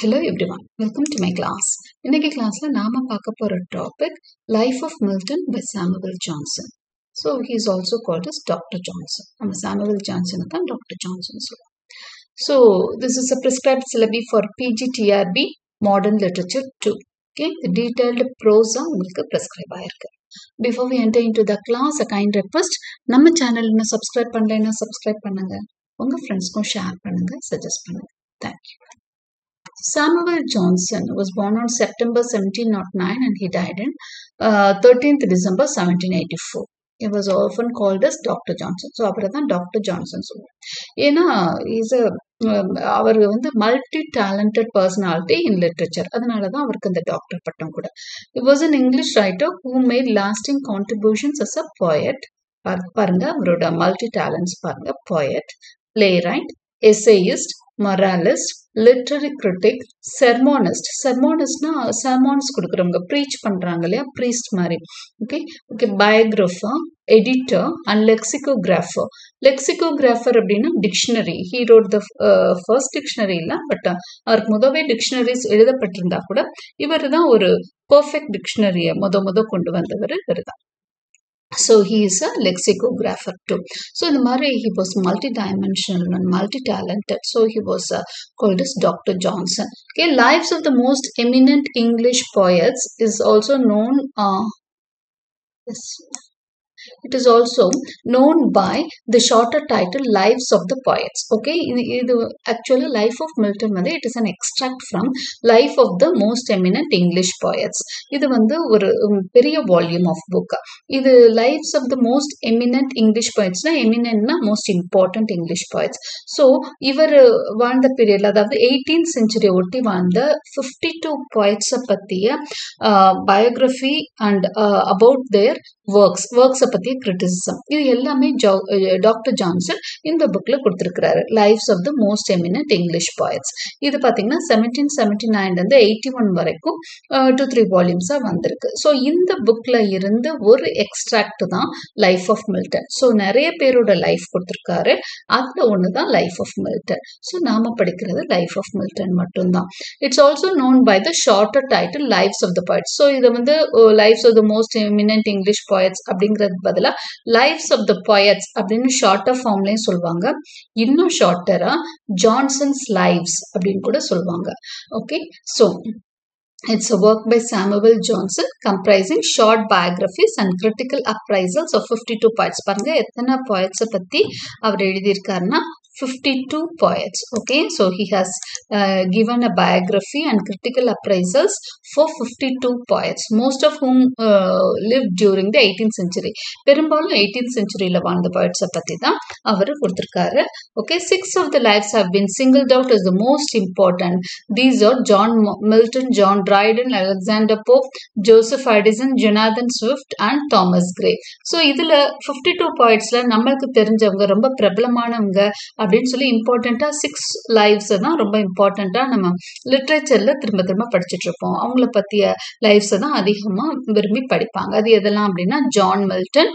Hello everyone welcome to my class இன்னைக்கு கிளாஸ்ல நாம பார்க்க போற topic life of Milton by Samuel Johnson so he is also called is doctor Johnson நம்ம Samuel Johnson தான் doctor Johnson சொல்லுவோம் so this is a prescribed syllabi for PGTRB modern literature too okay detailed ப்ரோஸா உங்களுக்கு prescribe ஆயிருக்கு before we enter into the class a kind request நம்ம channel இன்னும் subscribe பண்ணலைன்னா subscribe பண்ணுங்க உங்க ஃப்ரெண்ட்ஸ்க்கும் ஷேர் பண்ணுங்க சஜஸ்ட் பண்ணுங்க thank you Samuel Johnson was born on September 1709 and he died in uh, 13th December 1784. He was often called as Dr. Johnson. So அப்புறம் தான் டாக்டர் ஜான்சன் சொல்லுவோம் ஏன்னா இஸ் அ அவர் வந்து multi talented personality in literature அதனால தான் அவருக்கு இந்த டாக்டர் பட்டம் கூட it was an English writer who made lasting contributions as a poet பாருங்க அவரோட மல்டி டேலண்ட்ஸ் பாருங்க poet playwright essayist moralist literary critic sermonist செர்மானிஸ்ட்னா செர்மான்ஸ் கொடுக்குறவங்க ப்ரீச் பண்ணுறாங்க இல்லையா ப்ரீஸ்ட் மாதிரி okay okay biographer editor and lexicographer lexicographer அப்படின்னா dictionary he wrote the first dictionary இல்லை பட் அவருக்கு முதவே டிக்ஷனரிஸ் எழுதப்பட்டிருந்தா கூட இவர் தான் ஒரு பர்ஃபெக்ட் டிக்ஷனரியை முத முத கொண்டு வந்தவர் இவர் தான் so he is a lexicographer too so இந்த மாதிரி he was multi dimensional and multi talented so he was called is doctor Johnson okay lives of the most eminent English poets is also known it is also known by the shorter title lives of the poets okay இது actually life of milton வந்து it is an extract from life of the most eminent english poets இது வந்து ஒரு பெரிய volume of book இது lives of the most eminent English போயட்ஸ்னா எமினன்ட்னா most important English poets so இவர் வாழ்ந்த பீரியட்ல அதாவது எயிட்டீன் செஞ்சுரி ஒட்டி வாழ்ந்த ஃபிஃப்டி டூ போயட்ஸை பற்றிய biography and about their works ஒர்க்ஸை பற்றிய கிரிட்டிசிசம் இது எல்லாமே டாக்டர் ஜான்சன் இந்த புக்கில் கொடுத்துருக்கிறாரு lives of the most eminent English poets இது பார்த்தீங்கன்னா செவன்டீன் செவன்டி நைன்லேருந்து எயிட்டி ஒன் வரைக்கும் டூ த்ரீ வால்யூம்ஸாக வந்திருக்கு ஸோ இந்த புக்கில் இருந்து ஒரு எக்ஸ்ட்ராக்ட் தான் லைஃப் ஆஃப் மில்டன் ஸோ நிறைய பேரோட லைஃப் கொடுத்துருக்காரு அதில் ஒன்று தான் லைஃப் ஆஃப் மில்டன் ஸோ நாம் படிக்கிறது லைஃப் ஆஃப் மில்டன் மட்டும்தான் it's also known by the shorter title lives of the poets so இதை வந்து lives of the most eminent English poets அப்படிங்கிறது பதிலாக லைஃப்ஸ் ஆஃப் த பாயட்ஸ் அப்படின்னு ஷார்ட்டர் ஃபார்ம்லேயும் சொல்லுவாங்க இன்னும் ஷார்ட்டரா ஜான்சன்ஸ் லைவ்ஸ் அப்படின்னு கூட சொல்லுவாங்க okay so It's a work by Samuel Johnson comprising short biographies and critical appraisals of 52 poets. பாருங்க எத்தனை poets பத்தி அவர் எழுதியிருக்காருன்னா 52 poets okay so he has uh, given a biography and critical appraisals for 52 poets most of whom uh, lived during the 18th century பெரும்பாலும் 18th centuryல வாழ்ந்த poets பத்தி தான் அவர் கொடுத்திருக்காரு okay six of the lives have been singled out as the most important these are John Milton John Dryden Alexander Pope Joseph Addison Jonathan Swift and Thomas Gray so இதுல 52 poetsல நம்மளுக்கு தெரிஞ்சவங்க ரொம்ப பிரபலமானவங்க அப்படின்னு சொல்லி இம்பார்ட்டண்ட்டாக சிக்ஸ் லைஃப்ஸை தான் ரொம்ப இம்பார்ட்டண்ட்டாக நம்ம லிட்ரேச்சரில் திரும்ப திரும்ப படிச்சுட்டு இருப்போம் அவங்கள பற்றிய லைஃப்ஸை தான் அதிகமாக விரும்பி படிப்பாங்க அது எதெல்லாம் அப்படின்னா ஜான் மில்டன்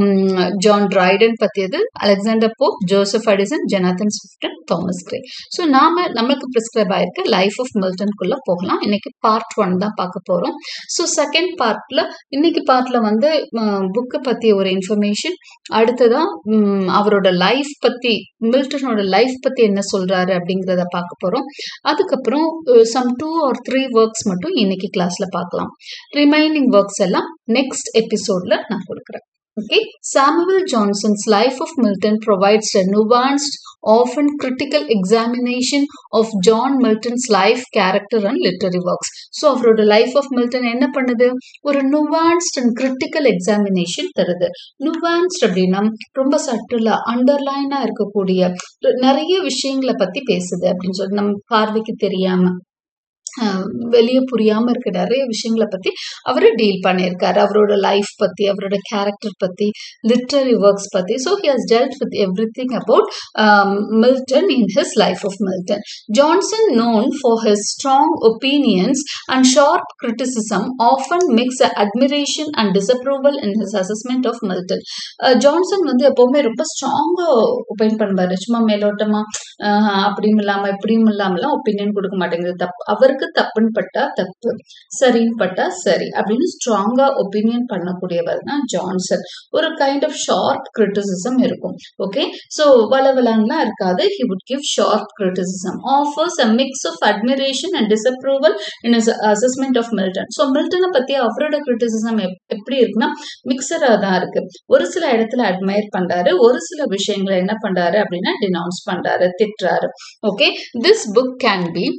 ஜான் ட்ரைடன் பற்றியது Alexander Pope Joseph Addison Jonathan ஸ்விஃப்டன் தாமஸ் கிரே ஸோ நாம நம்மளுக்கு ப்ரிஸ்கிரைப் ஆயிருக்க லைஃப் ஆஃப் மில்டனுக்குள்ளே போகலாம் இன்னைக்கு பார்ட் ஒன் தான் பார்க்க போகிறோம் ஸோ செகண்ட் பார்ட்டில் இன்னைக்கு பார்ட்டில் வந்து புக்கை பற்றிய ஒரு இன்ஃபர்மேஷன் அடுத்ததான் அவரோட லைஃப் பற்றி மில்டனோட லைஃப் பற்றி என்ன சொல்கிறாரு அப்படிங்கிறத பார்க்க போகிறோம் அதுக்கப்புறம் some two or three works மட்டும் இன்னைக்கு கிளாஸில் பார்க்கலாம் ரிமைனிங் ஒர்க்ஸ் எல்லாம் நெக்ஸ்ட் எபிசோடில் நான் கொடுக்குறேன் Okay, Samuel Johnson's Life of Milton provides a nuanced, often critical examination of John Milton's life, character and literary works. So அவரோட லைஃப் ஆஃப் மில்டன் என்ன பண்ணுது ஒரு நுவான்ஸ்ட் அண்ட் கிரிட்டிக்கல் எக்ஸாமினேஷன் தருது நுவான்ஸ்ட் அப்படின்னா ரொம்ப சட்டுலா அண்டர்லைனா இருக்கக்கூடிய நிறைய விஷயங்களை பத்தி பேசுது அப்படின்னு சொல்லி நம்ம பார்வைக்கு தெரியாம வெளியே புரியாமல் இருக்க நிறைய விஷயங்களை பற்றி அவர் டீல் பண்ணியிருக்காரு அவரோட லைஃப் பற்றி அவரோட கேரக்டர் பற்றி லிட்ரரி ஒர்க்ஸ் பற்றி so he has dealt with everything about Milton in his life of Milton Johnson known for his strong opinions and sharp criticism often mix admiration and disapproval in his assessment of Milton Johnson வந்து எப்போவுமே ரொம்ப ஸ்ட்ராங்காக ஒப்பீன் பண்ணுவார் சும்மா மேலோட்டமாக அப்படியும் இல்லாமல் இப்படியும் இல்லாமலாம் ஒப்பீனியன் கொடுக்க மாட்டேங்குது தப்பு அவருக்கு தப்புன்னு பட்டா தப்பு சரின்னு பட்டா சரி அப்படின்னு ஸ்ட்ராங்கா ஒப்பீனியன் பண்ணக்கூடியவர் தான் ஜான்சன் ஒரு கைண்ட் ஆஃப் ஷார்ப் கிரிட்டிசிசம் இருக்கும் ஓகே ஸோ வளவலான்லாம் இருக்காது he would give sharp criticism offers a mix of admiration and disapproval in is assessment of Milton so மில்டனை பத்தி அவரோட கிரிட்டிசிசம் எப்படி இருக்குன்னா மிக்சரா தான் இருக்கு ஒரு சில இடத்துல அட்மையர் பண்றாரு ஒரு சில விஷயங்களை என்ன பண்றாரு அப்படின்னா டினவுன்ஸ் பண்றாரு திட்டுறாரு okay this book can be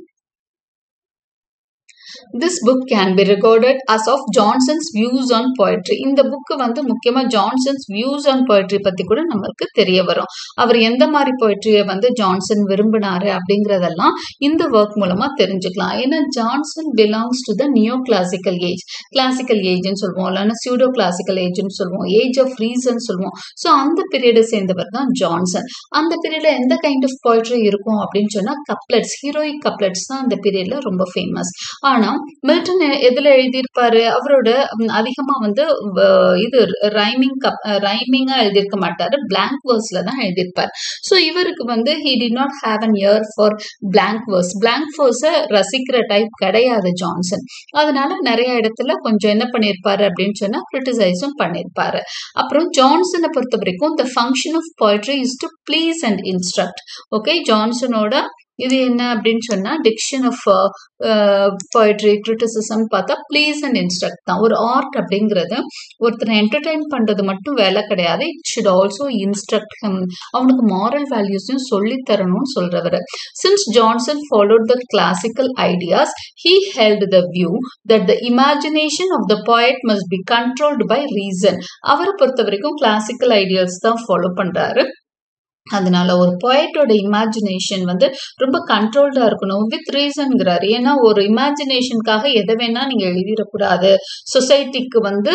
this book can be recorded as of Johnson's views on poetry இந்த புக்கு வந்து முக்கியமாக ஜான்சன்ஸ் வியூஸ் ஆன் போய்ட்ரி பற்றி கூட நமக்கு தெரிய வரும் அவர் எந்த மாதிரி போய்ட்ரியை வந்து ஜான்சன் விரும்பினாரு அப்படிங்கிறதெல்லாம் இந்த ஒர்க் மூலமாக தெரிஞ்சுக்கலாம் ஏன்னா Johnson belongs to the neo classical age classical ஏஜ்னு சொல்லுவோம் இல்லைன்னா சியூடோ கிளாசிக்கல் ஏஜ்னு சொல்லுவோம் ஏஜ் ஆஃப் ரீசன் சொல்லுவோம் ஸோ அந்த பீரியடை சேர்ந்தவர் தான் ஜான்சன் அந்த பீரியடில் எந்த கைண்ட் ஆஃப் போய்ட்ரி இருக்கும் அப்படின்னு சொன்னால் கப்லெட்ஸ் ஹீரோயிக் கப்லெட்ஸ் தான் அந்த பீரியடில் ரொம்ப ஃபேமஸ் ஆனால் மில்டன் எதில் எழுதியிருப்பாரு அவரோட அதிகமாக வந்து இது ரைமிங் கப் ரைமிங்காக எழுதியிருக்க மாட்டாரு பிளாங்க் வேர்ஸில் தான் எழுதியிருப்பார் ஸோ இவருக்கு வந்து he did not have an ear for blank verse blank வேர்ஸை ரசிக்கிற டைப் கிடையாது ஜான்சன் அதனால நிறைய இடத்துல கொஞ்சம் என்ன பண்ணியிருப்பாரு அப்படின்னு சொன்னால் கிரிட்டிசைஸும் பண்ணியிருப்பாரு அப்புறம் ஜான்சனை பொறுத்த வரைக்கும் the function of poetry is to please and instruct okay ஜான்சனோட இது என்ன அப்படின்னு சொன்னா டிக்ஷன் ஆஃப் போய்ட்ரி கிரிட்டிசிசம் பார்த்தா ப்ளீஸ் அண்ட் இன்ஸ்ட்ரக்ட் தான் ஒரு ஆர்ட் அப்படிங்கிறது ஒருத்தரை என்டர்டைன் பண்றது மட்டும் வேலை கிடையாது it should also instruct him அவனுக்கு மாரல் வேல்யூஸையும் சொல்லி தரணும்னு சொல்றவர் since Johnson followed the classical ideas he held the view that the imagination of the poet must be controlled by reason அவரை பொறுத்த வரைக்கும் கிளாசிக்கல் ஐடியாஸ் தான் ஃபாலோ பண்றாரு அதனால ஒரு பொயட்டோட இமேஜினேஷன் வந்து ரொம்ப கண்ட்ரோல்டா இருக்கணும் வித் ரீசன்கிறாரு ஏன்னா ஒரு இமேஜினேஷனுக்காக எதை வேணா நீங்க எழுதிடக்கூடாது சொசைட்டிக்கு வந்து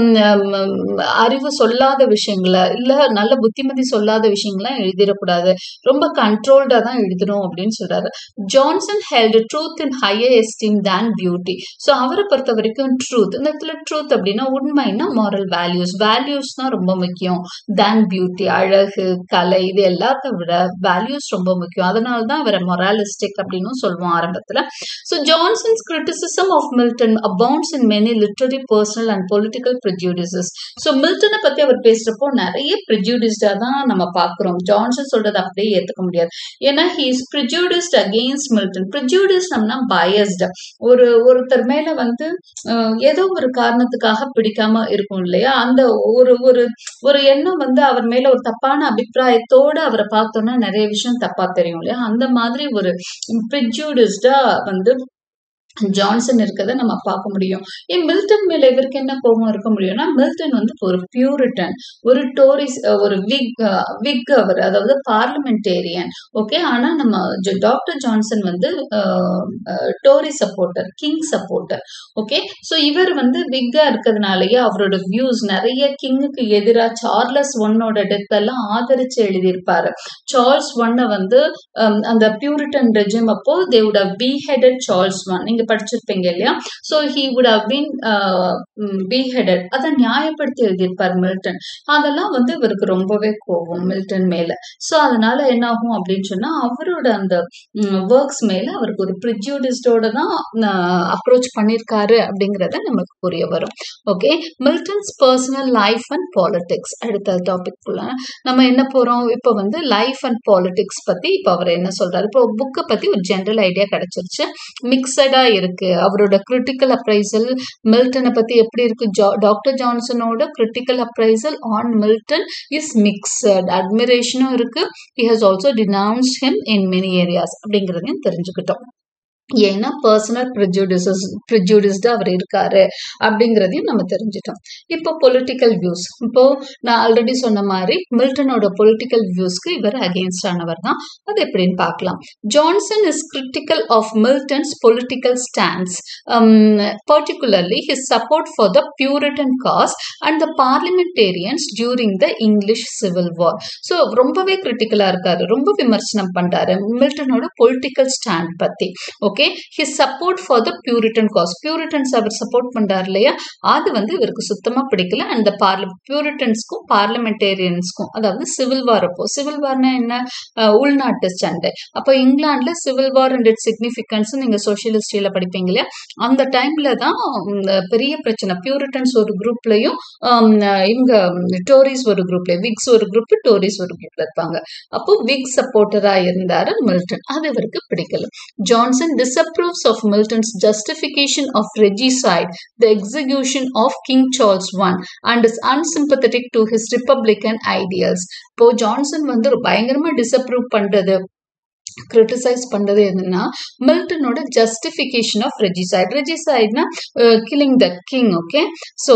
அறிவு சொல்லாத விஷயங்களை இல்ல நல்ல புத்திமதி சொல்லாத விஷயங்கள்லாம் எழுதிடக்கூடாது ரொம்ப கண்ட்ரோல்டா தான் எழுதணும் அப்படின்னு சொல்றாரு Johnson held truth in higher esteem than beauty so அவரை பொறுத்த வரைக்கும் ட்ரூத் இந்த இடத்துல ட்ரூத் அப்படின்னா உண்மைன்னா மாரல் வேல்யூஸ் வேல்யூஸ் தான் ரொம்ப முக்கியம் தேன் பியூட்டி அழகு கலை இது எல்லாத்த விட வேல்யூஸ் ரொம்ப முக்கியம் அதனால தான் அவரை மொராலிஸ்டிக் அப்படின்னு சொல்லுவோம் ஆரம்பத்தில் so Johnson's criticism of Milton abounds in many literary personal and political prejudices so மில்டனை பற்றி அவர் பேசுகிறப்போ நிறைய ப்ரிஜூடிஸ்டாக தான் நம்ம பார்க்குறோம் ஜான்சன் சொல்றது அப்படியே ஏற்றுக்க முடியாது ஏன்னா he is prejudiced against Milton prejudiced நம்மனா பயஸ்டு ஒரு ஒருத்தர் மேலே வந்து ஏதோ ஒரு காரணத்துக்காக பிடிக்காம இருக்கும் இல்லையா அந்த ஒரு ஒரு ஒரு எண்ணம் வந்து அவர் மேல ஒரு தப்பான அபிப்பிராயத்தோட அவரை பார்த்தோம்னா நிறைய விஷயம் தப்பா தெரியும் இல்லையா அந்த மாதிரி ஒரு ப்ரிஜூடிஸ்டா வந்து ஜான்சன் இருக்கிறத நம்ம பார்க்க முடியும் ஏன் மில்டன் மேல இவருக்கு என்ன கோபம் இருக்க முடியும்னா மில்டன் வந்து ஒரு பியூரிட்டன் ஒரு டோரிஸ் ஒரு விக் விக் அவர் அதாவது பார்லிமெண்டேரியன் ஓகே ஆனா நம்ம டாக்டர் ஜான்சன் வந்து Tory supporter king supporter okay so இவர் வந்து விக்கா இருக்கிறதுனாலயே அவரோட வியூஸ் நிறைய கிங்குக்கு எதிராக சார்லஸ் ஒன்னோட டெத் எல்லாம் ஆதரிச்சு எழுதியிருப்பாரு சார்ல்ஸ் ஒன்னை வந்து அந்த பியூரிட்டன் ரெஜிம் அப்போ they would have beheaded Charles one நீங்க படிச்சிருப்பீங்க இல்லையா so he would have been beheaded அதை நியாயப்படுத்தி எழுதியிருப்பார் மில்டன் அதெல்லாம் வந்து இவருக்கு ரொம்பவே கோபம் மில்டன் மேல ஸோ அதனால என்ன ஆகும் அப்படின்னு சொன்னா அவரோட அந்த ஒர்க்ஸ் மேல அவருக்கு ஒரு ப்ரிஜூடிஸ்டோட தான் அப்ரோச் பண்ணியிருக்காரு அப்படிங்கிறத நமக்கு புரிய வரும் okay Milton's personal life and politics அடுத்த டாபிக் குள்ள நம்ம என்ன போறோம் இப்போ வந்து லைஃப் அண்ட் பாலிடிக்ஸ் பத்தி இப்போ அவர் என்ன சொல்றாரு இப்போ புக்கை பத்தி ஒரு ஜென்ரல் ஐடியா கிடைச்சிருச்சு மிக்சடா இருக்கு அவரோட கிரிட்டிக்கல் அப்ரைசல் மில்டனை பத்தி எப்படி இருக்கு டாக்டர் ஜான்சனோட critical appraisal on Milton is mixed அட்மிரேஷனும் இருக்கு he has also denounce him in many areas அப்படிங்கிறதையும் தெரிஞ்சுக்கிட்டோம் ஏன்னா பர்சனல் ப்ரிஜுடிசஸ் ப்ரிஜுடிஸ்டு அவர் இருக்காரு அப்படிங்கிறதையும் நம்ம தெரிஞ்சிட்டோம் இப்போ பொலிட்டிக்கல் வியூஸ் இப்போ நான் ஆல்ரெடி சொன்ன மாதிரி மில்டனோட பொலிட்டிக்கல் வியூஸ்க்கு இவர் அகேன்ஸ்ட் ஆனவர் தான் அது எப்படின்னு பார்க்கலாம் Johnson is critical of Milton's political stands particularly his support for the Puritan cause and the parliamentarians during the English civil war so ரொம்பவே கிரிட்டிக்கலாக இருக்காரு ரொம்ப விமர்சனம் பண்ணுறாரு மில்டனோட பொலிட்டிக்கல் ஸ்டாண்ட் பற்றி okay his support for the Puritan cause Puritans அவர் support பண்ணுறாரு இல்லையா அது வந்து இவருக்கு சுத்தமாக பிடிக்கல அந்த பார்ல பியூரிட்டன்ஸ்க்கும் பார்லிமெண்டேரியன்ஸ்க்கும் அதாவது சிவில் வார் அப்போ சிவில் வார்னா என்ன அஹ் உள்நாட்டு சண்டை அப்போ இங்கிலாந்துல civil war and it significance நீங்கள் சோஷியல் ஹிஸ்ட்ரியில் படிப்பீங்க இல்லையா அந்த டைம்ல தான் இந்த பெரிய பிரச்சனை பியூரிட்டன்ஸ் ஒரு குரூப்லையும் இவங்க டோரிஸ் ஒரு குரூப்ல விக்ஸ் ஒரு குரூப் டோரிஸ் ஒரு குரூப்ல இருப்பாங்க அப்போ விக் சப்போர்ட்டரா இருந்தாரு மில்டன் அது இவருக்கு பிடிக்கல Johnson disapproves of Milton's justification of regicide, the execution of King Charles I, and is unsympathetic to his republican ideals. இப்போ ஜான்சன் வந்து ஒரு பயங்கரமா டிசப்ரூவ் பண்றது கிரிட்டிசைஸ் பண்றது எதுன்னா மில்டனோட ஜஸ்டிஃபிகேஷன் ஆஃப் ரெஜிசைட் ரெஜிசைட்னா killing the king okay so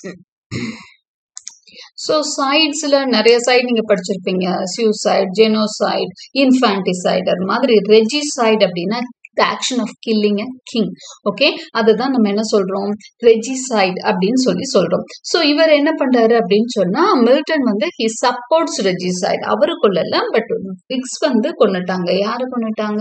so சைட்ஸில் நிறைய சைடு நீங்கள் படிச்சிருப்பீங்க சியூசைட் ஜெனோசைட் இன்ஃபான்டிசைட் அது மாதிரி ரெஜிசைட் அப்படின்னா the action of killing a king okay அதுதான் நம்ம என்ன சொல்றோம் ரெஜிசைட் அப்படின்னு சொல்லி சொல்றோம் ஸோ இவர் என்ன பண்றாரு அப்படின்னு சொன்னா மில்டன் வந்து ஹி சப்போர்ட்ஸ் ரெஜிசைட் அவரு கொள்ளல பட் விக்ஸ் வந்து கொண்டுட்டாங்க யாரு கொண்டுட்டாங்க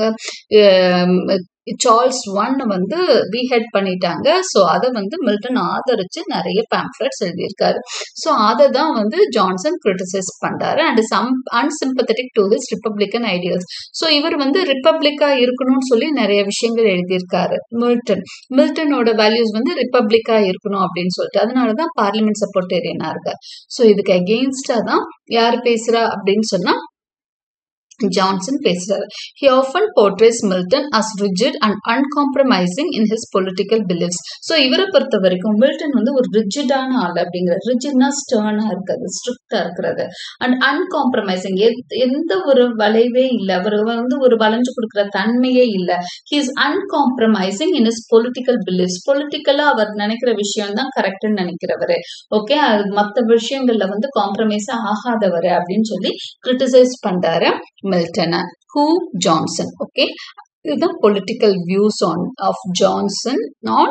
சார்ல்ஸ் ஒன் வந்து பிஹெட் பண்ணிட்டாங்க ஸோ அதை வந்து மில்டன் ஆதரிச்சு நிறைய பேம்ப்ளெட்ஸ் எழுதியிருக்காரு ஸோ அதை தான் வந்து ஜான்சன் கிரிட்டிசைஸ் பண்றாரு and some unsympathetic to his republican ideals so இவர் வந்து ரிப்பப்ளிக்கா இருக்கணும்னு சொல்லி நிறைய விஷயங்கள் எழுதியிருக்காரு மில்டன் மில்டனோட வேல்யூஸ் வந்து ரிப்பப்ளிக்கா இருக்கணும் அப்படின்னு சொல்லிட்டு அதனால தான் பார்லிமெண்ட் சப்போர்டேரியனா இருக்கார் ஸோ இதுக்கு அகெயின்ஸ்டா தான் யார் பேசுறா அப்படின்னு சொன்னா ஜான்சன் பேசுறாரு he often portrays Milton as rigid and uncompromising in his political beliefs so இவரை பொறுத்த வரைக்கும் மில்டன் வந்து ஒரு ரிஜிடான ஆள் அப்படிங்கிறது ரிஜிட்னா ஸ்டர்னா இருக்கிறது ஸ்ட்ரிக்டா இருக்கிறது அண்ட் அன்காம்ப்ரமைசிங் எந்த ஒரு வளைவே இல்லை அவர் வந்து ஒரு வளைஞ்சு கொடுக்குற தன்மையே இல்லை he is uncompromising in his political beliefs பொலிட்டிக்கலா அவர் நினைக்கிற விஷயம் தான் கரெக்ட்னு நினைக்கிறவரு ஓகே அது மற்ற விஷயங்கள்ல வந்து காம்ப்ரமைஸ் ஆகாதவர் அப்படின்னு சொல்லி கிரிட்டிசைஸ் பண்றாரு மில்டனை ஹூ ஜான்சன் ஓகே இதுதான் political views on of Johnson on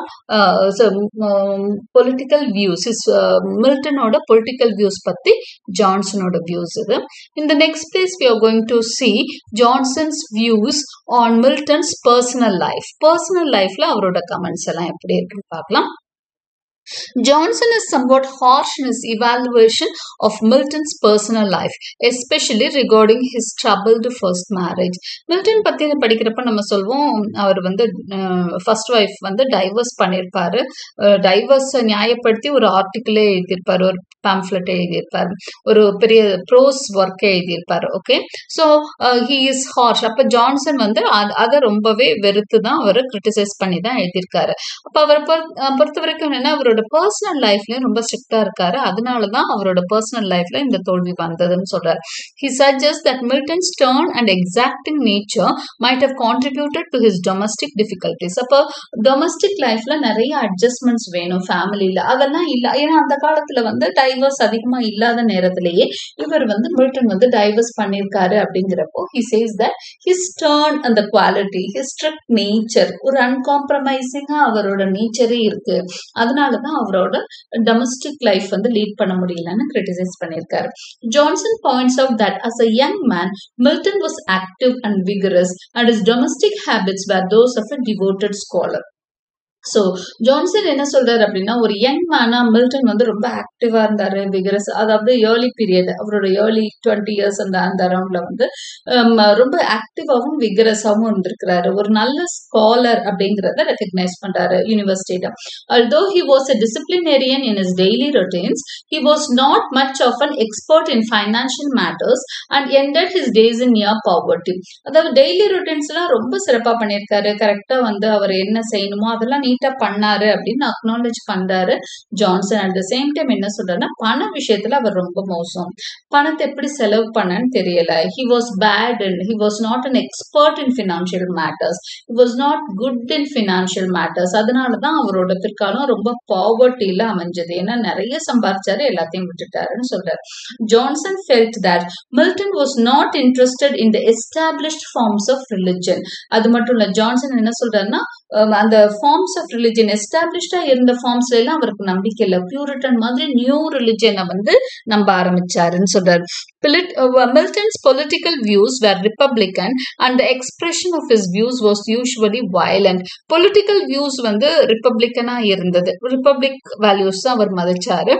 political views is மில்டனோட பொலிட்டிக்கல் வியூஸ் பத்தி ஜான்சனோட வியூஸ் இது இந்த next place we are going to see Johnson's views on Milton's personal life personal லைஃப்ல அவரோட கமெண்ட்ஸ் எல்லாம் எப்படி இருக்குன்னு பார்க்கலாம் Johnson is somewhat harsh in his evaluation of Milton's personal life, especially regarding his troubled first marriage. Milton பத்தி படிக்கிறப்ப நம்ம சொல்வோம் அவர் வந்து ஃபர்ஸ்ட் ஒய்ஃப் வந்து டைவர்ஸ் பண்ணியிருப்பாரு டைவர்ஸ் நியாயப்படுத்தி ஒரு ஆர்டிக்கிளே எழுதியிருப்பாரு ஒரு பேம்ஃப்லெட் எழுதியிருப்பாரு ஒரு பெரிய ப்ரோஸ் ஒர்க்கை எழுதியிருப்பாரு okay so he is harsh அப்போ ஜான்சன் வந்து அதை ரொம்பவே வெறுத்து தான் அவர் கிரிட்டிசைஸ் பண்ணி தான் எழுதியிருக்காரு அப்போ அவரை பொறுத்த வரைக்கும் என்னன்னா அவரோட பர்சனல் லைஃப்லயும் ரொம்ப ஸ்ட்ரிக்டா இருக்காரு அதனால தான் அவரோட பர்சனல் லைஃப்ல இந்த தோல்வி வந்ததுன்னு சொல்றாரு he suggest that Milton stern and exacting nature might have contributed to his domestic difficulties அப்போ டொமஸ்டிக் லைஃப்ல நிறைய அட்ஜஸ்ட்மெண்ட்ஸ் வேணும் ஃபேமிலியில அதெல்லாம் இல்ல ஏன்னா அந்த காலத்துல வந்து டைவர்ஸ் அதிகமா இல்லாத நேரத்திலேயே இவர் வந்து மில்டன் வந்து டைவர்ஸ் பண்ணியிருக்காரு அப்படிங்கிறப்போ he says that his stern அந்த குவாலிட்டி ஹிஸ் ஸ்ட்ரிக்ட் நேச்சர் ஒரு அன்காம்ப்ரமைசிங்கா அவரோட நேச்சரே இருக்கு அதனால தான் அவரோட டொமஸ்டிக் லைஃப் வந்து லீட் பண்ண முடியலன்னு கிரிட்டிசைஸ் பண்ணியிருக்காரு Johnson points out that as a young man Milton was active and vigorous and his domestic habits were those of a devoted scholar so Johnson என்ன சொல்றாரு அப்படின்னா ஒரு யங் மேனா மில்டன் வந்து ரொம்ப ஆக்டிவா இருந்தாரு விகரஸ் அதாவது ஏர்லி பீரியட் அவரோட ஏர்லி டுவெண்ட்டி இயர்ஸ் அந்த அந்த அரௌண்ட்ல வந்து ரொம்ப ஆக்டிவாகவும் விகரஸாகவும் இருந்திருக்கிறாரு ஒரு நல்ல ஸ்காலர் அப்படிங்கிறத ரெக்கக்னைஸ் பண்றாரு யூனிவர்சிட்டியில although he was a disciplinarian in his daily routines he was not much of an expert in financial matters and ended his days in near poverty அதாவது டெய்லி ரொட்டீன்ஸ்லாம் ரொம்ப சிறப்பாக பண்ணியிருக்காரு கரெக்டாக வந்து அவர் என்ன செய்யணுமோ அதெல்லாம் நீட்டா பண்ணாரு அப்படின்னு அக்னாலேஜ் பண்றாரு Johnson at the same time என்ன சொல்றாருன்னா பண விஷயத்துல அவர் ரொம்ப மோசம் பணத்தை எப்படி செலவு பண்ணன்னு தெரியல he was bad and he was not an expert in financial matters he was not good in financial matters அதனால தான் அவரோட பிற்காலம் ரொம்ப பாவர்ட்டியில அமைஞ்சது ஏன்னா நிறைய சம்பாதிச்சாரு எல்லாத்தையும் விட்டுட்டாருன்னு சொல்றாரு Johnson felt that Milton was not interested in the established forms of religion அது மட்டும் இல்ல ஜான்சன் என்ன சொல்றாருன்னா அஹ் அந்த ஃபார்ம்ஸ் ஆஃப் ரிலிஜன் எஸ்டாப்ளிஷ்டா இருந்த ஃபார்ம்ஸ்ல எல்லாம் அவருக்கு நம்பிக்கை இல்லை பியூரிட்டன் மாதிரி நியூ ரிலிஜனை வந்து நம்ப ஆரம்பிச்சாருன்னு சொல்றாரு Pilit, uh, Milton's political views were Republican and the expression of his views was usually violent. Political views வந்து ரிப்பப்ளிக்கனா இருந்தது ரிப்பப்ளிக் வேல்யூஸ் தான் அவர் மதிச்சாரு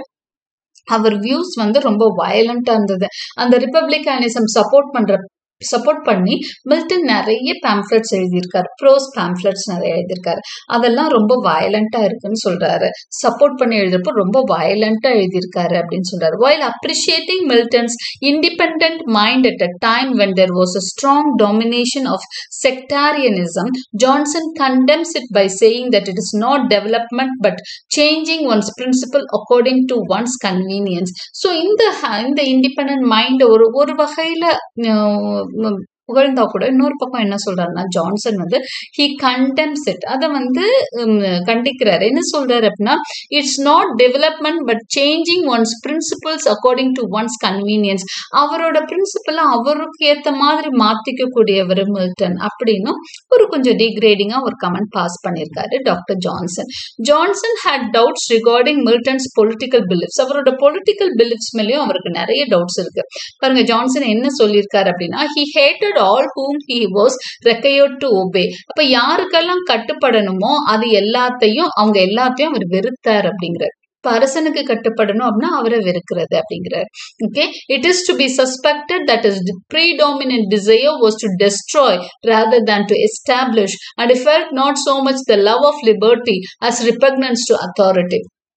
அவர் வியூஸ் வந்து ரொம்ப வயலண்டா இருந்தது அந்த ரிப்பப்ளிகானிசம் சப்போர்ட் பண்ற சப்போர்ட் பண்ணி மில்டன் நிறைய பேம்ப்ளெட்ஸ் எழுதியிருக்காரு ப்ரோஸ் பேம்ப்ளெட்ஸ் நிறைய எழுதியிருக்காரு அதெல்லாம் ரொம்ப வயலண்டா இருக்குன்னு சொல்றாரு சப்போர்ட் பண்ணி எழுதுறப்போ ரொம்ப வயலண்டா எழுதியிருக்காரு அப்படின்னு சொல்றாரு while appreciating Milton's independent mind at a time when there was a strong domination of sectarianism johnson condemns it by saying that it is not development but changing one's principle according to one's convenience so இந்த ஹ- இந்த independent mind ஒரு ஒரு வகையில அஹ், உம், புகழ்ந்தா கூட இன்னொரு பக்கம் என்ன சொல்றாருன்னா ஜான்சன் வந்து ஹி கண்டெம்ஸ் இட் அதை வந்து உம், கண்டிக்கிறாரு என்ன சொல்றாரு அப்படின்னா it's not development but changing one's principles according to one's convenience அவரோட பிரின்சிபல் அவருக்கு ஏத்த மாதிரி மாத்திக்க கூடியவர் மில்டன் அப்படின்னு ஒரு கொஞ்சம் டிகிரேடிங்கா ஒரு கமெண்ட் பாஸ் பண்ணியிருக்காரு doctor Johnson Johnson had doubts regarding Milton's political beliefs அவரோட பொலிட்டிக்கல் பிலிப்ஸ் மேலேயும் அவருக்கு நிறைய டவுட்ஸ் இருக்கு பாருங்க ஜான்சன் என்ன சொல்லியிருக்காரு அப்படின்னா he hated all whom he was required to obey அப்ப யாருக்கெல்லாம் கட்டுப்படணுமோ அது எல்லாத்தையும் அவங்க எல்லாத்தையும் அவர் வெறுத்தார் அப்படிங்கிறார் இப்ப அரசனுக்கு கட்டுப்படணும் அப்படின்னா அவரை வெறுக்கிறது அப்படிங்கிறார் okay it is to be suspected that his predominant desire was to destroy rather than to establish and he felt not so much the love of liberty as repugnance to authority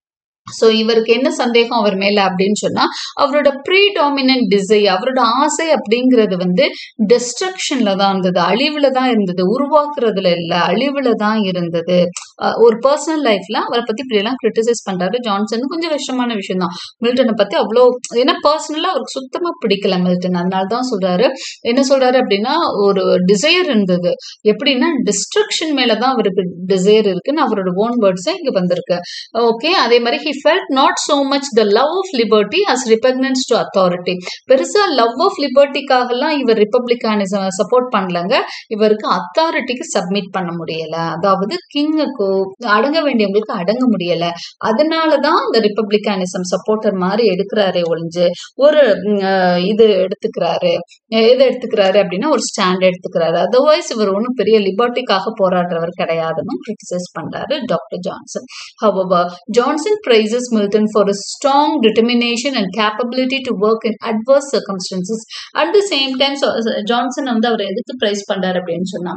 so இவருக்கு என்ன சந்தேகம் அவர் மேல அப்படின்னு சொன்னா அவரோட predominant டிசை அவரோட ஆசை அப்படிங்கிறது வந்து டிஸ்ட்ரக்ஷன்ல தான் இருந்தது அழிவுல தான் இருந்தது உருவாக்குறதுல இல்ல அழிவுல தான் இருந்தது அஹ் ஒரு பர்சனல் லைஃப்ல அவரை பத்தி இப்படி எல்லாம் கிரிட்டிசைஸ் பண்றாரு ஜான்சன் கொஞ்சம் கஷ்டமான விஷயம் தான் மில்டனை பத்தி அவ்வளோ ஏன்னா பர்சனலா அவருக்கு சுத்தமா பிடிக்கல மில்டன் அதனால தான் சொல்றாரு என்ன சொல்றாரு அப்படின்னா ஒரு டிசையர் இருந்தது எப்படின்னா டிஸ்ட்ரக்ஷன் மேலதான் அவருக்கு டிசையர் இருக்குன்னு அவரோட ஓன் வேர்ட்ஸ் இங்க வந்திருக்கு ஓகே அதே மாதிரி he felt not so much the love of liberty as repugnance to authority பெருசா லவ் ஆஃப் லிபர்ட்டிக்காகலாம் இவர் ரிப்பப்ளிகானிசம் சப்போர்ட் பண்ணலங்க இவருக்கு அத்தாரிட்டிக்கு சப்மிட் பண்ண முடியல அதாவது கிங்குக்கு அடங்க வேண்டியவங்களுக்கு அடங்க முடியல அதனாலதான் இந்த ரிப்பப்ளிகானிசம் சப்போர்ட்டர் மாதிரி எடுக்கிறாரே ஒழிஞ்சு ஒரு ம், அஹ், இது எடுத்துக்கிறாரு அஹ் எதை எடுத்துக்கிறாரு அப்படின்னா ஒரு ஸ்டாண்ட் எடுத்துக்கிறாரு அதர்வைஸ் இவர் ஒன்றும் பெரிய லிபர்ட்டிக்காக போராடுறவர் கிடையாதுன்னு கிரிட்டிசைஸ் பண்றாரு doctor Johnson However, Johnson praises Milton for his strong determination and capability to work in adverse circumstances. At the same time, so, Johnson வந்து அவர் எதுக்கு பிரைஸ் பண்றாரு அப்படின்னு சொன்னா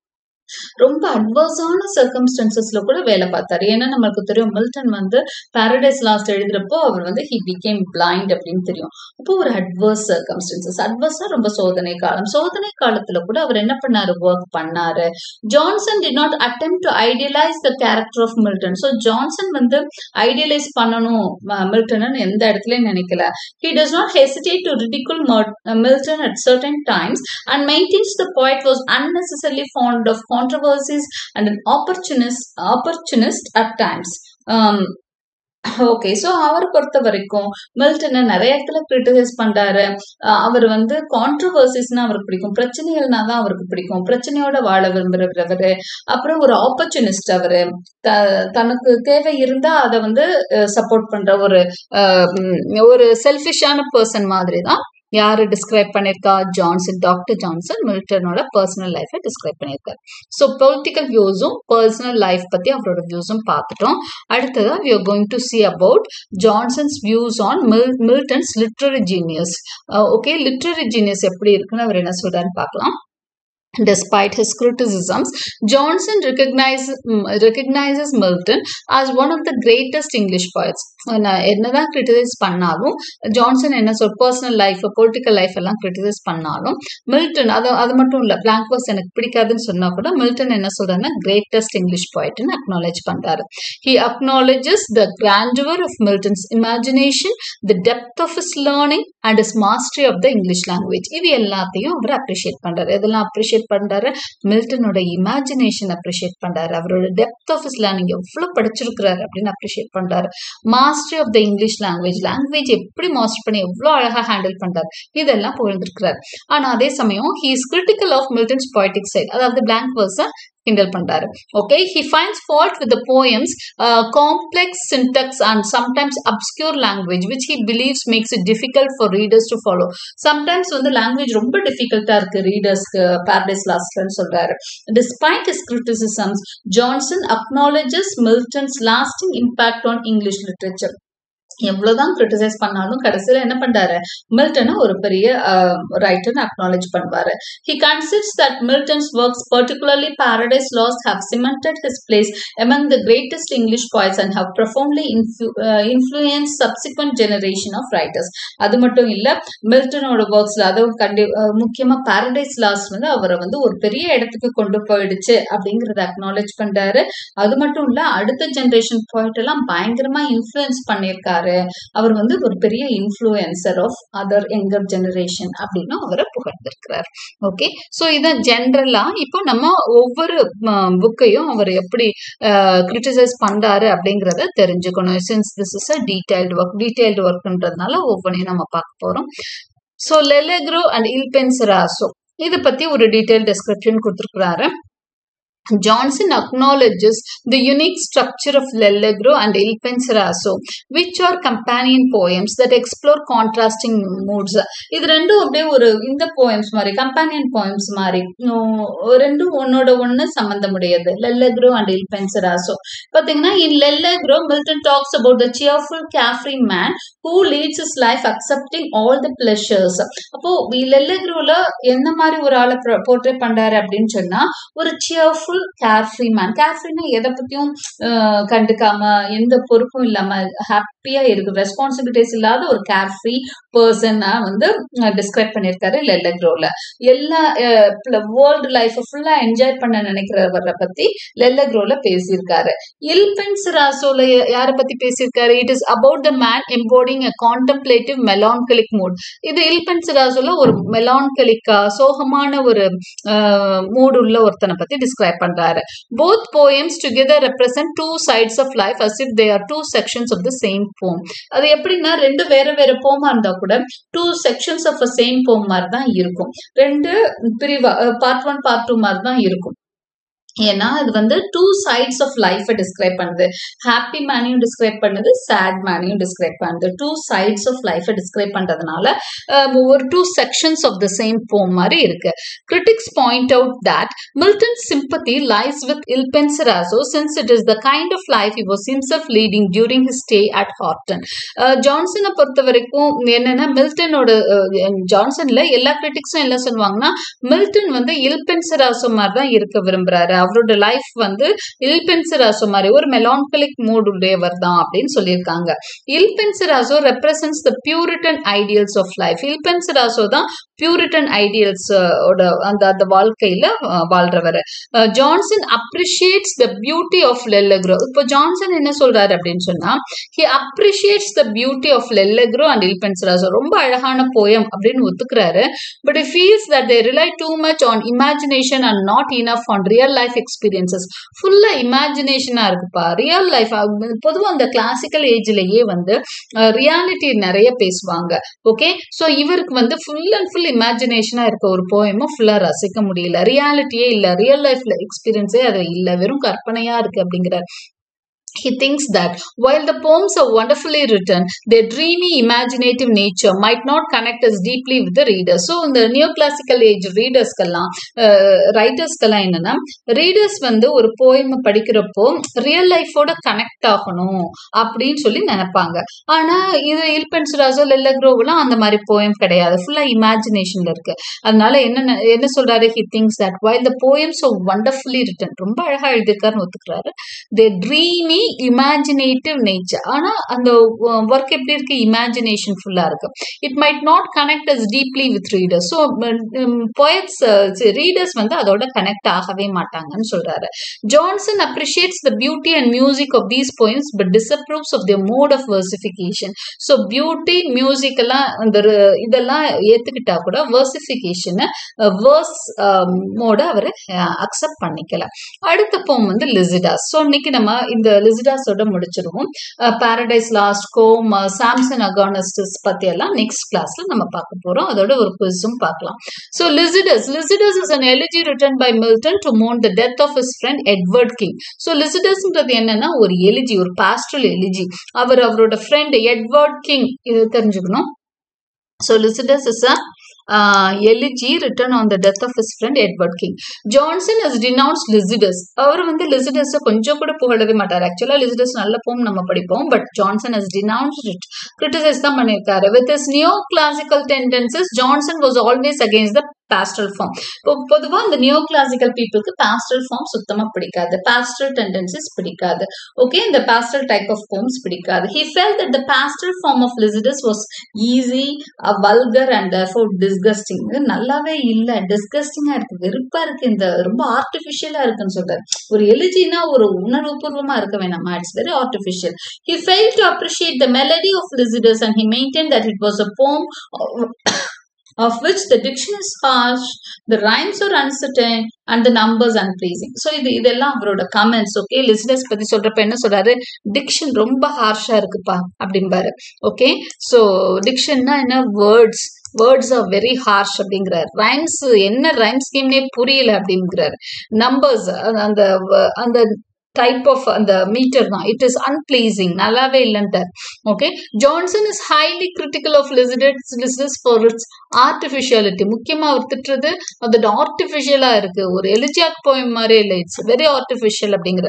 ரொம்ப அட்வர்ஸான சர்க்கம்ஸ்டன்சஸ்ல கூட வேலை பார்த்தாரு ஏன்னா நம்மளுக்கு தெரியும் மில்டன் வந்து பாரடைஸ் லாஸ்ட் எழுதுறப்போ அவர் வந்து ஹி பிகேம் பிளைண்ட் அப்படின்னு தெரியும் அப்போ ஒரு அட்வர்ஸ் சர்க்கம்ஸ்டன்சஸ் அட்வர்ஸா ரொம்ப சோதனை காலம் சோதனை காலத்துல கூட அவர் என்ன பண்ணாரு ஒர்க் பண்ணாரு Johnson did not attempt to idealize the character of Milton so Johnson வந்து ஐடியலைஸ் பண்ணணும் மில்டன் எந்த இடத்துலயும் நினைக்கல he does not hesitate to ridicule Mil- uh, Milton at certain times and maintains the poet was unnecessarily fond of controversies and an opportunist opportunist at times um, okay so அவர் பொறுத்த வரைக்கும் மில்டனை நிறைய இடத்துல criticise பண்றாரு அஹ் அவர் வந்து கான்ட்ரவர்சிஸ்னா அவருக்கு பிடிக்கும் பிரச்சனைகள்னா தான் அவருக்கு பிடிக்கும் பிரச்சனையோட வாழ விரும்புறவரு அப்புறம் ஒரு ஆப்பர்ச்சுனிஸ்ட் அவரு த- தனக்கு தேவை இருந்தா அதை வந்து சப்போர்ட் பண்ற ஒரு அஹ், உம், ஒரு செல்ஃபிஷான பர்சன் மாதிரி தான் யாரு டிஸ்கிரைப் பண்ணிருக்கா ஜான்சன் டாக்டர் ஜான்சன் மில்டனோட பர்சனல் லைஃபை டிஸ்கிரைப் பண்ணியிருக்காரு ஸோ பொலிட்டிக்கல் வியூஸும் பர்சனல் லைஃப் பத்தி அவரோட வியூஸும் பார்த்துட்டோம் அடுத்ததா we are going to see about Johnson's views on மில் Milton's literary genius okay literary genius எப்படி இருக்குன்னு அவர் என்ன சொல்றாருன்னு பார்க்கலாம் Despite his criticisms, Johnson recognizes, recognizes Milton as one of the greatest English poets. நான் என்னதான் கிரிட்டிசைஸ் பண்ணாலும் ஜான்சன் என்ன சொல் பர்சனல் லைஃப் பொலிட்டிக்கல் லைஃப் எல்லாம் கிரிட்டிசைஸ் பண்ணாலும் மில்டன் அது அது மட்டும் இல்லை பிளாங்க் வர்ஸ் எனக்கு பிடிக்காதுன்னு சொன்னா கூட மில்டன் என்ன சொல்றாருன்னா கிரேட்டஸ்ட் இங்கிலீஷ் போய்ட்டுன்னு அக்னாலேஜ் பண்றாரு he acknowledges the grandeur of Milton's imagination the depth of his learning and his mastery of the English language இது எல்லாத்தையும் அவர் அப்ரிஷியேட் பண்றாரு இதெல்லாம் அப்ரிஷியேட் பண்றாரு மில்டனோட இமேஜினேஷன் அப்ரிஷியேட் பண்றாரு அவரோட டெப்த் ஆஃப் இஸ் லேர்னிங் எவ்வளவு படிச்சிருக்கிறாரு அப்படின்னு அப்ரிஷியேட் பண்றாரு mastery of the English language language எப்படி மாஸ்டர் பண்ணி எவ்வளோ அழகா ஹேண்டில் பண்றாரு இதெல்லாம் புகழ்ந்திருக்கிறார் ஆனா அதே சமயம் he is critical of Milton's poetic side அதாவது பிளாங்க் வேர்ஸை கிண்டல் பண்றாரு okay he finds fault with poems complex syntax and sometimes obscure language which he believes makes it difficult for readers to follow sometimes வந்து language ரொம்ப டிஃபிகல்ட்டா இருக்கு ரீடர்ஸ்க்கு Paradise லாஸ்ட்லன்னு சொல்றாரு despite his criticisms johnson acknowledges milton's lasting impact on english literature எவ்வளவுதான் criticise பண்ணாலும் கடைசியில என்ன பண்றாரு மில்டனை ஒரு பெரிய ரைட்டர்னு அக்னாலேஜ் பண்ணுவாரு he considers that Milton's works particularly Paradise Lost have cemented his place among the greatest English poets and have profoundly influence subsequent generation of writers அது மட்டும் இல்ல மில்டனோட ஒர்க்ஸ்ல அதுவும் கண்டி அஹ் முக்கியமா பாரடைஸ் லாஸ் வந்து அவரை வந்து ஒரு பெரிய இடத்துக்கு கொண்டு போயிடுச்சு அப்படிங்கறத அக்னாலேஜ் பண்றாரு அது மட்டும் இல்ல அடுத்த ஜெனரேஷன் பாயிண்ட் எல்லாம் பயங்கரமா இன்ஃப்ளூயன்ஸ் பண்ணியிருக்காரு அவர் வந்து ஒரு பெரிய influencer of other younger generation அப்படின்னு அவரை புகழ்ந்திருக்கிறார் ஓகே ஸோ இதை ஜென்ரலா இப்போ நம்ம ஒவ்வொரு புக்கையும் அவர் எப்படி கிரிட்டிசைஸ் பண்றாரு அப்படிங்கிறத தெரிஞ்சுக்கணும் since this is a detailed work detailed ஒர்க்ன்றதுனால ஒவ்வொன்றையும் நம்ம பார்க்க போறோம் ஸோ லெலெக்ரோ அண்ட் இல்பென்சராசோ இதை பத்தி ஒரு டீடைல் டிஸ்கிரிப்ஷன் கொடுத்துருக்குறாரு Johnson acknowledges the unique structure of L'Allegro and Il Penseroso, which are companion poems that explore contrasting moods. இது ரெண்டும் அப்படியே ஒரு இந்த போயம்ஸ் மாதிரி கம்பேனியன் போயம்ஸ் மாதிரி உம், ரெண்டும் ஒன்னோட ஒண்ணு சம்பந்தமுடையது லெல்லக்ரோ அண்ட் இல் பென்சராசோ பாத்தீங்கன்னா in L'Allegro Milton talks about the cheerful carefree man who leads his life accepting all the pleasures அப்போ லெல்லக்ரோல எந்த மாதிரி ஒரு ஆளை போர்ட்ரேட் பண்றாரு அப்படின்னு சொன்னா ஒரு சியர்ஃபுல் கேர்ஃப்ரீ மேன் கேர்ஃப்ரீனா எதை பத்தியும் அஹ், கண்டுக்காம எந்த பொறுப்பும் இல்லாம ஹாப்பியா இருக்கு ரெஸ்பான்சிபிலிட்டிஸ் இல்லாத ஒரு கேர்ஃப்ரீ பர்சனா வந்து டிஸ்கிரைப் பண்ணியிருக்காரு லெல்லக்ரோல எல்லா வேர்ல்டு லைஃப் ஃபுல்லா என்ஜாய் பண்ண நினைக்கிறவரை பத்தி லெல்லக்ரோல பேசியிருக்காரு இல்பென்ஸ் ராசோல யாரை பத்தி பேசியிருக்காரு it is about the man embodying a contemplative melancholic mood இது இல்பென்ஸ் ராசோல ஒரு மெலான்கலிக்கா சோகமான ஒரு மூடு உள்ள ஒருத்தனை பத்தி டிஸ்கிரைப் பண்றாரு both poems together represent two sides of life as if they are two sections of the same poem அது எப்படின்னா ரெண்டு வேற வேற போமா இருந்தா கூட two sections of a same poem மாதிரி தான் இருக்கும் ரெண்டு பிரிவா பார்ட் ஒன் பார்ட் டூ மாதிரி தான் இருக்கும் ஏன்னா இது வந்து டூ சைட்ஸ் ஆஃப் லைஃபை டிஸ்கிரைப் பண்ணுது ஹாப்பி மேனையும் டிஸ்கிரைப் பண்ணுது சேட் மேனையும் டிஸ்கிரைப் பண்ணுது டூ சைட்ஸ் ஆஃப் லைஃபை டிஸ்கிரைப் பண்றதுனால அஹ், ஒரு two sections of the same poem மாதிரி இருக்கு critics point out that Milton sympathy lies with Il Penseroso since it is the kind of life he was himself leading during his stay at Horton. அஹ், ஜான்சனை பொறுத்த வரைக்கும் என்னன்னா மில்டனோட அஹ், ஜான்சன்ல எல்லா கிரிட்டிக்ஸும் என்ன சொல்லுவாங்கன்னா மில்டன் வந்து இல்பென்சராசோ மாதிரி தான் இருக்க விரும்புறாரு அவரோட லைஃப் வந்து இல்பென்சராசோ மாதிரி ஒரு மெலான்கலிக் மூட் உடையவர் தான் அப்படின்னு சொல்லியிருக்காங்க Il Penseroso represents the Puritan ideals of life Il Penseroso தான் பியூரிட்டன் ஐடியல்ஸ் ஓட அந்த அந்த வாழ்க்கையில அஹ், வாழ்றவர் ah, Johnson appreciates the beauty of L'Allegro இப்போ ஜான்சன் என்ன சொல்றாரு அப்படின்னு சொன்னா he appreciates the beauty of L'Allegro and Il Penseroso ரொம்ப அழகான போயம் அப்படின்னு ஒத்துக்கிறாரு but it feels that they rely too much on imagination and not enough on real life experiences ஃபுல்லா இமேஜினேஷனா இருக்குப்பா ரியல் லைஃப் பொதுவாக அந்த கிளாசிக்கல் ஏஜ்லயே வந்து ரியாலிட்டி நிறைய பேசுவாங்க ஓகே ஸோ இவருக்கு வந்து ஃபுல் அண்ட் ஃபுல் இமேஜினேஷனா இருக்க ஒரு போயமும் ஃபுல்லா ரசிக்க முடியல ரியாலிட்டியே இல்ல ரியல் லைஃப்ல எக்ஸ்பீரியன்ஸே அது இல்ல வெறும் கற்பனையா இருக்கு அப்படிங்கிற he thinks that while the poems are wonderfully written, their dreamy, imaginative nature might not connect as deeply with the reader. So, இந்த neoclassical age readersக்கெல்லாம் ரைட்டர்ஸ்க்கெல்லாம் என்னன்னா ரீடர்ஸ் வந்து ஒரு போயம் படிக்கிறப்போ ரியல் லைஃபோட கனெக்ட் ஆகணும் அப்படின்னு சொல்லி நினைப்பாங்க ஆனா இது இல்பென்சுராசோ லெல்லக்ரோவெல்லாம் அந்த மாதிரி போயம் கிடையாது ஃபுல்லா இமேஜினேஷன்ல இருக்கு அதனால என்ன என்ன சொல்றாரு he thinks that while the poems of wonderfully written ரொம்ப அழகா எழுதியிருக்காருன்னு ஒத்துக்கிறாரு தே ட்ரீமி இமேஜினேட்டிவ் நேச்சர் ஆனா அந்த ஒர்க் எப்படி இருக்கு இமேஜினேஷன் ஃபுல்லா இருக்கு it might not connect as deeply with readers so poets readers வந்து அதோட கனெக்ட் ஆகவே மாட்டாங்கன்னு சொல்றாரு Johnson appreciates the beauty and music of these poems but disapproves of the mode of versification so beauty music எல்லாம் இந்த ர- இதெல்லாம் ஏத்துக்கிட்டா கூட வர்சிஃபிகேஷன் வேர்ஸ் மோட அவர் அக்செப்ட் பண்ணிக்கல அடுத்த போம் வந்து லிசிடாஸ் ஸோ இன்னைக்கு நம்ம இந்த லிசிடாஸோட முடிச்சிருவோம் பாரடைஸ் லாஸ்ட் கோம் சாம்சன் அகானஸ்டிஸ் பத்தி எல்லாம் நெக்ஸ்ட் கிளாஸ்ல நம்ம பார்க்க போறோம் அதோட ஒரு குவிஸும் பார்க்கலாம் so Lycidas Lycidas is an elegy written by Milton to மோன் the death of his friend Edward King so லிசிடஸ்ன்றது என்னன்னா ஒரு எலிஜி ஒரு பாஸ்ட்ரல் எலிஜி அவர் அவரோட ஃப்ரெண்ட் எட்வர்ட் கிங் இது தெரிஞ்சுக்கணும் so Lycidas is a uh, elegy written on the death of his friend Edward King. Johnson has denounced Lycidas. அவர் வந்து Lycidas கொஞ்சம் கூட புகழவே மாட்டார் ஆக்சுவலா லிசிடஸ் நல்ல போம் நம்ம படிப்போம் but Johnson has denounced it criticise தான் பண்ணியிருக்காரு with his neo classical tendencies Johnson was always against the pastoral form இப்போ பொதுவா இந்த நியோ கிளாசிக்கல் பீப்புளுக்கு பாஸ்டல் ஃபார்ம் சுத்தமா பிடிக்காது பாஸ்டல் டெண்டன்சிஸ் பிடிக்காது ஓகே இந்த பாஸ்டல் டைப் ஆஃப் போம்ஸ் பிடிக்காது he felt that the pastoral form of Lycidas was easy vulgar and for disgusting நல்லாவே இல்ல டிஸ்கஸ்டிங்கா இருக்கு வெறுப்பா இருக்கு இந்த ரொம்ப ஆர்டிபிஷியலா இருக்குன்னு சொல்றாரு ஒரு எலிஜினா ஒரு உணர்வுபூர்வமா இருக்க வேணாமா it's very artificial he fail to appreciate the melody of Lycidas and he maintain that it was a poem of which the diction is harsh, the rhymes are uncertain, and the numbers unpleasing. So இது இதெல்லாம் அவரோட comments okay listeners பத்தி சொல்றப்ப என்ன சொல்றாரு diction ரொம்ப ஹார்ஷா இருக்குப்பா அப்படிம்பாரு ஓகே ஸோ டிக்ஷன்னா என்ன words words are very harsh அப்படிங்கிறார் ரைம்ஸ் என்ன ரைம் ஸ்கீம்னே புரியல அப்படிங்கிறார் நம்பர்ஸ் அந்த அந்த டைப் ஆஃப் அந்த மீட்டர் தான் இட் இஸ் அன்பிளீசிங் நல்லாவே இல்லைன்ட்டார் okay Johnson is highly critical of Lycidas Lycidas for its artificiality முக்கியமா அவர் திட்டுறது அதோட ஆர்டிஃபிஷியலா இருக்கு ஒரு எலிஜியாக் போயம் மாதிரி இல்லை இட்ஸ் வெரி ஆர்டிஃபிஷியல் அப்படிங்கிற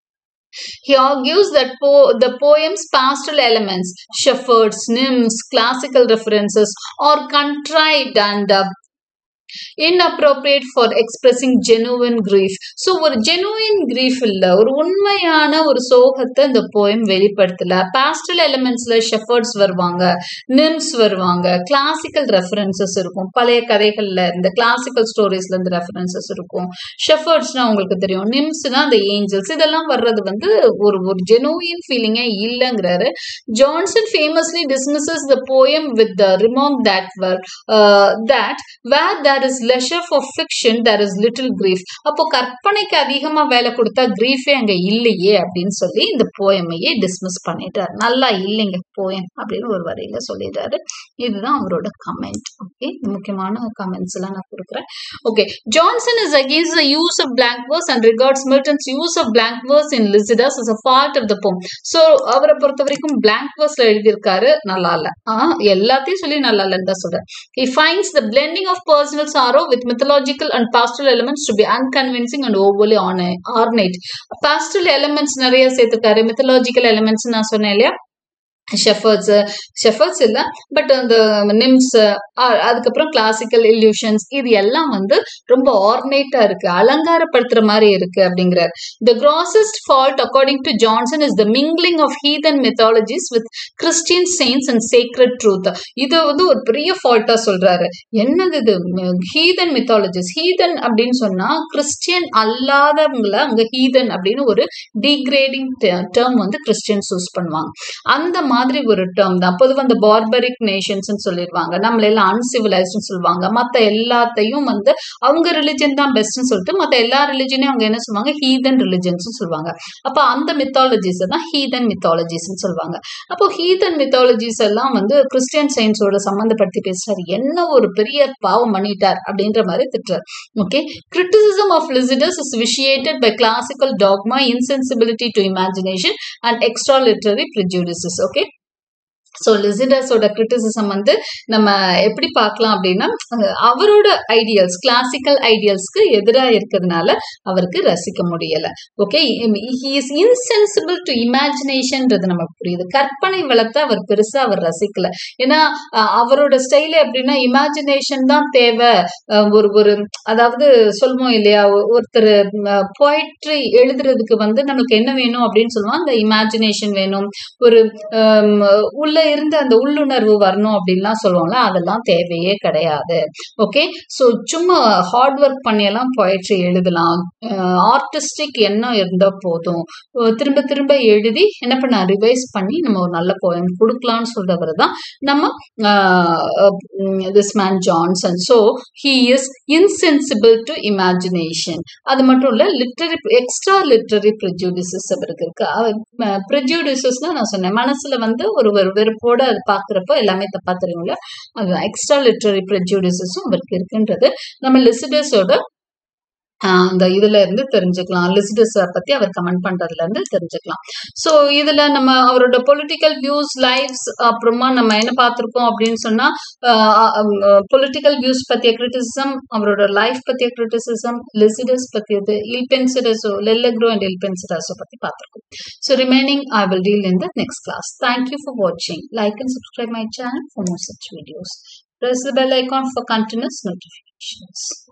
He argues that po- the poem's pastoral elements, shepherds, nymphs, classical references, are contrived and uh, inappropriate for expressing genuine grief so ஒரு genuine grief இல்ல ஒரு உண்மையான ஒரு சோகத்தை இந்த போயம் வெளிப்படுத்தல பாஸ்டல் எலிமெண்ட்ஸ்ல ஷெஃபர்ட்ஸ் வருவாங்க நிம்ஸ் வருவாங்க கிளாசிக்கல் ரெஃபரன்சஸ் இருக்கும் பழைய கதைகள்ல இருந்து கிளாசிக்கல் ஸ்டோரிஸ்ல இருந்து ரெஃபரன்சஸ் இருக்கும் ஷெஃபர்ட்ஸ்னா உங்களுக்கு தெரியும் நிம்ஸ்னா அந்த ஏஞ்சல்ஸ் இதெல்லாம் வர்றது வந்து ஒரு ஒரு ஜெனுவின் ஃபீலிங்கே இல்லைங்கிறாரு Johnson famously dismisses the poem with the remark that where that where there is leisure for fiction there is little grief அப்போ கற்பனைக்கு அதிகமா வேலை கொடுத்தா கிரீஃபே அங்க இல்லையே அப்படின்னு சொல்லி இந்த போயமையே டிஸ்மிஸ் பண்ணிட்டார் நல்லா இல்லைங்க போயம் அப்படின்னு ஒரு வரையில சொல்லிடுறாரு இதுதான் அவரோட கமெண்ட் ஓகே முக்கியமான கமெண்ட்ஸ் எல்லாம் நான் கொடுக்குறேன் okay Johnson is against the use of blank verse and regards Milton's use of blank verse in Lycidas as a fault of the poem. So அவரை பொறுத்த வரைக்கும் blank verseல எழுதியிருக்காரு நல்லா இல்ல ஆ எல்லாத்தையும் சொல்லி நல்லா இல்லைன்னு தான் சொல்றேன் He finds the blending of personal sorrow with mythological and pastoral elements to be unconvincing and overly orna- ornate. Pastoral elements நிறைய சேர்த்துக்காரு mythological elements நான் சொன்னேன் இல்லையா ஷெஃபர்ட்ஸ் ஷெஃபர்ட்ஸ் இல்ல பட் அந்த நிம்ஸ் அதுக்கப்புறம் கிளாசிக்கல் இல்யூஷன்ஸ் இது எல்லாம் வந்து ரொம்ப ஆர்னேட்டா இருக்கு அலங்காரப்படுத்துற மாதிரி இருக்கு அப்படிங்கிறார் the grossest fault according to Johnson is the mingling of heathen mythologies with Christian saints and secret truth இது வந்து ஒரு பெரிய ஃபால்ட்டா சொல்றாரு என்னது இது ஹீதன் மித்தாலஜிஸ் ஹீதன் அப்படின்னு சொன்னா கிறிஸ்டியன் அல்லாதவங்கள அங்க ஹீதன் அப்படின்னு ஒரு டிகிரேடிங் டேர்ம் வந்து கிறிஸ்டியன்ஸ் யூஸ் பண்ணுவாங்க அந்த மாதிரி ஒரு டேர்ம் தான் பொதுவாக அந்த பார்பரிக் நேஷன்ஸ்னு சொல்லிடுவாங்க நம்மள எல்லாம் அன்சிவிலைஸ்ட்னு சொல்லுவாங்க மற்ற எல்லாத்தையும் வந்து அவங்க ரிலிஜன் தான் பெஸ்ட்னு சொல்லிட்டு மற்ற எல்லா ரிலிஜனையும் அவங்க என்ன சொல்லுவாங்க ஹீதன் ரிலிஜன்ஸ் சொல்லுவாங்க அப்போ அந்த மித்தாலஜிஸ் தான் ஹீதன் மித்தாலஜிஸ்னு சொல்லுவாங்க அப்போ ஹீதன் மித்தாலஜிஸ் எல்லாம் வந்து கிறிஸ்டியன் சயின்ஸோட சம்மந்தப்படுத்தி பேசுறாரு என்ன ஒரு பெரிய பாவம் பண்ணிட்டார் அப்படின்ற மாதிரி திட்டுறாரு okay criticism of Lycidas is vitiated by classical dogma, insensibility to imagination, and extra literary prejudices. Okay. So லிசிடஸோட கிரிட்டிசிசம் வந்து நம்ம எப்படி பார்க்கலாம் அப்படின்னா அஹ் அவரோட ஐடியல்ஸ் கிளாசிக்கல் ஐடியல்ஸ்க்கு எதிராக இருக்கிறதுனால அவருக்கு ரசிக்க முடியல okay he is insensible to இமேஜினேஷன்ன்றது நமக்கு புரியுது கற்பனை வளர்த்து அவர் பெருசா அவர் ரசிக்கல ஏன்னா அஹ் அவரோட ஸ்டைல் எப்படின்னா இமேஜினேஷன் தான் தேவை அஹ் ஒரு ஒரு அதாவது சொல்லுவோம் இல்லையா ஒ- ஒருத்தர் போய்ட்ரி எழுதுறதுக்கு வந்து நமக்கு என்ன வேணும் அப்படின்னு சொல்லுவோம் அந்த இமேஜினேஷன் வேணும் ஒரு ஹம், உள்ள இருந்து அந்த உள்ளுணர்வு வரணும் அப்படின்லாம் சொல்லுவோம்ல அதெல்லாம் தேவையே கிடையாது ஓகே ஸோ சும்மா ஹார்ட் ஒர்க் பண்ணியெல்லாம் poetry எழுதலாம் ஆர்டிஸ்டிக் எண்ணம் இருந்தால் போதும் அஹ் திரும்ப திரும்ப எழுதி என்ன பண்ண ரிவைஸ் பண்ணி நம்ம ஒரு நல்ல போயம் கொடுக்கலாம்னு சொல்றவர் தான் நம்ம this man Johnson so he is insensible to imagination அது மட்டும் இல்ல லிட்டரி எக்ஸ்ட்ரா லிட்டரி ப்ரெஜூடிசஸ் அவருக்கு இருக்கு ப்ரெஜூடிசஸ்னா நான் சொன்னேன் மனசுல வந்து ஒரு ஒரு வெறுப்போட அது பாக்குறப்போ எல்லாமே தப்பா தெரியும்ல அது எக்ஸ்ட்ரா லிட்டரி ப்ரெஜூடிசஸும் அவருக்கு இருக்குன்றது நம்ம லிசிடஸோட ஆஹ் அந்த இதுல இருந்து தெரிஞ்சுக்கலாம் லிசிடஸ் பத்தி அவர் கமெண்ட் பண்றதுல இருந்து தெரிஞ்சுக்கலாம் ஸோ இதுல நம்ம அவரோட பொலிட்டிக்கல் வியூஸ் லைஃப்ஸ் அப்புறமா நம்ம என்ன பார்த்திருக்கோம் அப்படின்னு சொன்னா பொலிட்டிக்கல் வியூஸ் பத்திய கிரிட்டிசிசம் அவரோட லைஃப் பத்திய கிரிட்டிசிசம் லிசிடஸ் பத்தியது இல்பென்சிடஸோ லெல்லக்ரோ அண்ட் இல்பென்சிடஸோ பத்தி பார்த்திருக்கோம் so remaining I will deal in the next class thank you for வாட்சிங் like and subscribe my channel for more such videos press the bell icon for continuous notifications